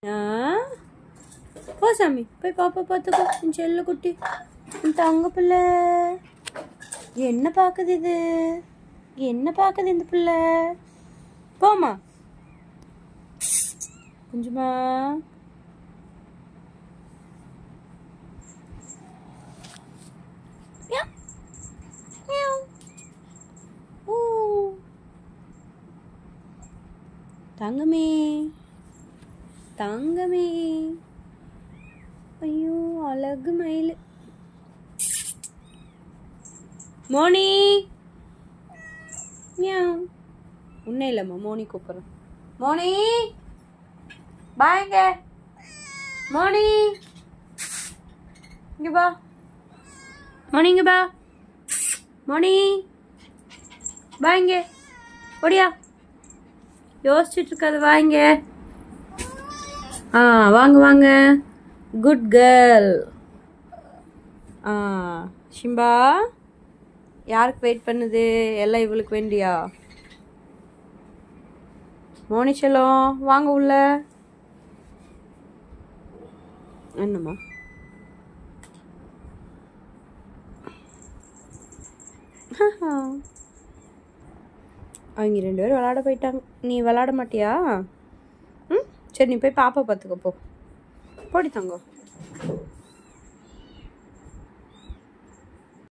ஆ போ சாமி போய் பாப்பா பார்த்துக்கோ என் செல்ல குட்டி என் தங்க பிள்ளை என்ன பார்க்குது இது என்ன பார்க்குது இந்த பிள்ளை போமா கொஞ்சமா மியாவ். மியாவ். ஊ. தங்கமே தங்கமே ஐயோ அழகு மயில் மோனி மியாவ். உன்னை இல்லைம்மா மோனி கூப்பிட்றேன் மோனி பாயங்க மோனி இங்க பா மோனி இங்க பா மோனி பாயங்க ஓடியா யோசிச்சுட்டு இருக்காது வாங்க ஆ வாங்க வாங்க குட் கேர்ள் ஆ ஷிம்பா யாருக்கு வெயிட் பண்ணுது எல்லாம் இவளுக்கு வேண்டியா மோனி செல்லம் வாங்க உள்ள என்னம்மா அவங்க ரெண்டு பேரும் விளாட போயிட்டாங்க நீ விளாட மாட்டியா ம் சரி நீ போய் பாப்பா பார்த்துக்க போ போடி தங்கம்